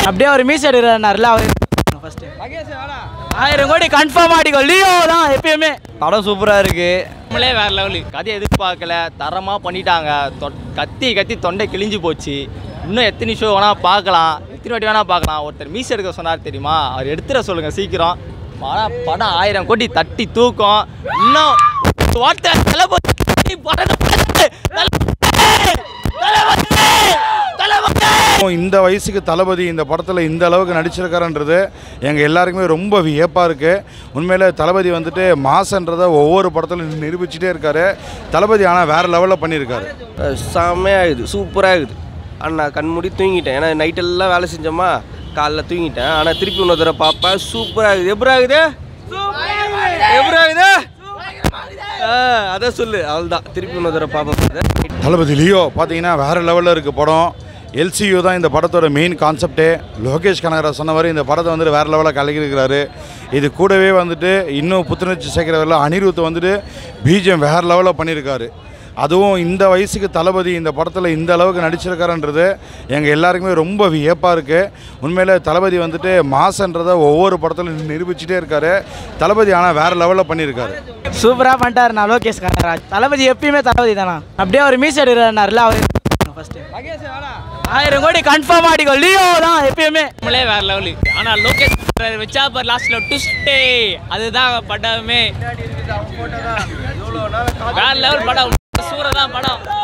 அப்படியே அவர் மீஸ் எடுக்கிறாருல அவர் ஃபர்ஸ்ட் ஆயிரம் கோடி கன்ஃபார்ம் ஆடிக்கும் லியோ தான் எப்பயுமே படம் சூப்பராக இருக்கு நம்மளே வேற லெவலு கதையை எதிர்பார்க்கல தரமாக பண்ணிட்டாங்க தொ- கத்தி கத்தி தொண்டை கிழிஞ்சு போச்சு இன்னும் எத்தனை ஷோ வேணால் பார்க்கலாம் எத்தனை வாட்டி வேணால் பார்க்கலாம் ஒருத்தர் மீஸ் எடுக்க சொன்னார் தெரியுமா அவர் எடுத்துட சொல்லுங்க சீக்கிரம் ஆனால் படம் ஆயிரம் கோடி தட்டி தூக்கம் இன்னும் வார்த்தை தளபதி படம் தளபதி தளபதி இந்த வயசுக்கு தளபதி இந்த படத்தில் இந்த அளவுக்கு நடிச்சிருக்காருன்றது எங்கள் எல்லாருக்குமே ரொம்ப வியப்பாக இருக்குது உண்மையில் தளபதி வந்துட்டு மாசன்றதை ஒவ்வொரு படத்திலும் நிரூபிச்சுட்டே இருக்காரு தளபதி ஆனால் வேறு லெவலில் பண்ணியிருக்காரு செம்மையாகுது சூப்பராகுது அண்ணா கண்மூடி தூங்கிட்டேன் ஏன்னா நைட்டெல்லாம் வேலை செஞ்சோமா காலைல தூங்கிட்டேன் ஆனால் திருப்பி இன்னொரு தடவை பார்ப்பேன் சூப்பராகுது எப்படி ஆகுது எப்படி ஆகுது ஆ அதான் சொல்லு அவள்தான் திருப்பி இன்னொரு தடவை பார்ப்பேன் தளபதி லியோ பார்த்தீங்கன்னா வேறு லெவலில் இருக்குது படம் எல்சியூ தான் இந்த படத்தோட மெயின் கான்செப்டே லோகேஷ் கனகராஜ் சொன்ன மாதிரி இந்த படத்தை வந்துட்டு வேறு லெவலில் கலக்கியிருக்கிறாரு இது கூடவே வந்துட்டு இன்னும் புத்துணர்ச்சி சேர்க்குறவரில் அனிருத் வந்துட்டு பிஜிஎம் வேறு லெவலில் பண்ணியிருக்காரு அதுவும் இந்த வயசுக்கு தளபதி இந்த படத்தில் இந்த அளவுக்கு நடிச்சிருக்காருன்றது எங்கள் எல்லாருக்குமே ரொம்ப வியப்பாக இருக்குது உண்மையில் தளபதி வந்துட்டு மாசன்றதை ஒவ்வொரு படத்திலும் நிரூபிச்சுட்டே இருக்காரு தளபதி ஆனால் வேறு லெவலில் பண்ணியிருக்காரு சூப்பராக பண்ணிட்டாரு நான் லோகேஷ் கனகராஜ் தளபதி எப்பயுமே தளபதி தானா அப்படியே அவர் மீஸ் எடுக்கிறாருல அவர் ஃபர்ஸ்ட் ஆயிரம் கோடி கன்ஃபார்ம் ஆடிக்கும் லியோ தான் எப்பயுமே நம்மளே வேற லெவலு ஆனால் லோகேஷ் வச்சா பார் லாஸ்ட்ல டுஸ்டே அதுதான் படமே வேற லெவல் படம் சூரதான் படம்